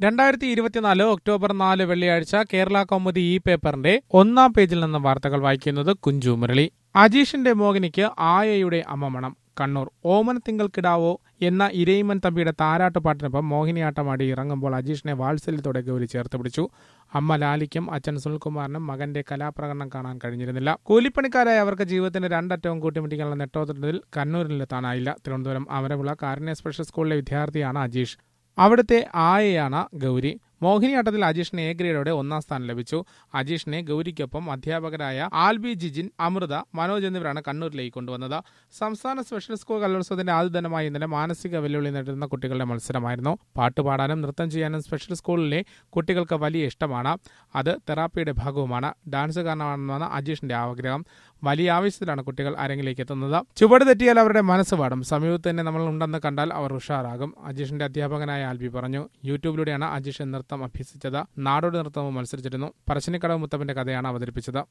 രണ്ടായിരത്തി ഇരുപത്തിനാല് ഒക്ടോബർ നാല് വെള്ളിയാഴ്ച കേരള കൗമുദി ഇ പേപ്പറിന്റെ ഒന്നാം പേജിൽ നിന്ന് വാർത്തകൾ വായിക്കുന്നത് കുഞ്ചു മുരളി അജീഷിന്റെ മോഹിനിക്ക് ആയയുടെ അമ്മമണം കണ്ണൂർ ഓമന തിങ്കൾക്കിടാവോ എന്ന ഇരയിമൻ തമ്പിയുടെ താരാട്ടുപാട്ടിനൊപ്പം മോഹിനിയാട്ടമാടി ഇറങ്ങുമ്പോൾ അജീഷിനെ വാത്സല്യത്തോടെ ഗൗരി ചേർത്ത് പിടിച്ചു അമ്മ ലാലിക്കും അച്ഛൻ സുനിൽകുമാറിനും മകന്റെ കലാപ്രകടനം കാണാൻ കഴിഞ്ഞിരുന്നില്ല കൂലിപ്പണിക്കാരായ അവർക്ക് ജീവിതത്തിന്റെ രണ്ടറ്റവും കൂട്ടിമുട്ടിക്കാനുള്ള നെട്ടോട്ടത്തിൽ കണ്ണൂരിലെത്താനായില്ല തിരുവനന്തപുരം അമരവിള കാരുണ്യ സ്പെഷ്യൽ സ്കൂളിലെ വിദ്യാർത്ഥിയാണ് അജീഷ് അവിടുത്തെ ആയയാണ് ഗൗരി മോഹിനിയാട്ടത്തിൽ അജീഷിന് എ ഗ്രേഡോടെ ഒന്നാം സ്ഥാനം ലഭിച്ചു അജീഷിനെ ഗൗരിക്കൊപ്പം അധ്യാപകരായ ആൽബി ജിജിൻ അമൃത മനോജ് എന്നിവരാണ് കണ്ണൂരിലേക്ക് കൊണ്ടുവന്നത് സംസ്ഥാന സ്പെഷ്യൽ സ്കൂൾ കലോത്സവത്തിന്റെ ആദ്യ ദിനമായ ഇന്നലെ മാനസിക വെല്ലുവിളി നേരിടുന്ന കുട്ടികളുടെ മത്സരമായിരുന്നു പാട്ടുപാടാനും നൃത്തം ചെയ്യാനും സ്പെഷ്യൽ സ്കൂളിലെ കുട്ടികൾക്ക് വലിയ ഇഷ്ടമാണ് അത് തെറാപ്പിയുടെ ഭാഗവുമാണ് ഡാൻസ് കാരണമാണെന്നാണ് അജീഷിന്റെ ആഗ്രഹം വലിയ ആവശ്യത്തിലാണ് കുട്ടികൾ അരങ്ങിലേക്ക് എത്തുന്നത് ചുവട് തെറ്റിയാൽ അവരുടെ മനസ്സ് പാടും സമീപത്ത് തന്നെ നമ്മൾ ഉണ്ടെന്ന് കണ്ടാൽ അവർ ഉഷാറാകും അജീഷിന്റെ അധ്യാപകനായ ആൽബി പറഞ്ഞു യൂട്യൂബിലൂടെയാണ് അജീഷ് നൃത്തം അഭ്യസിച്ചത് നാടോടി നൃത്തവും മത്സരിച്ചിരുന്നു പറശ്ശിനിക്കടവ് മുത്തപ്പന്റെ കഥയാണ് അവതരിപ്പിച്ചത്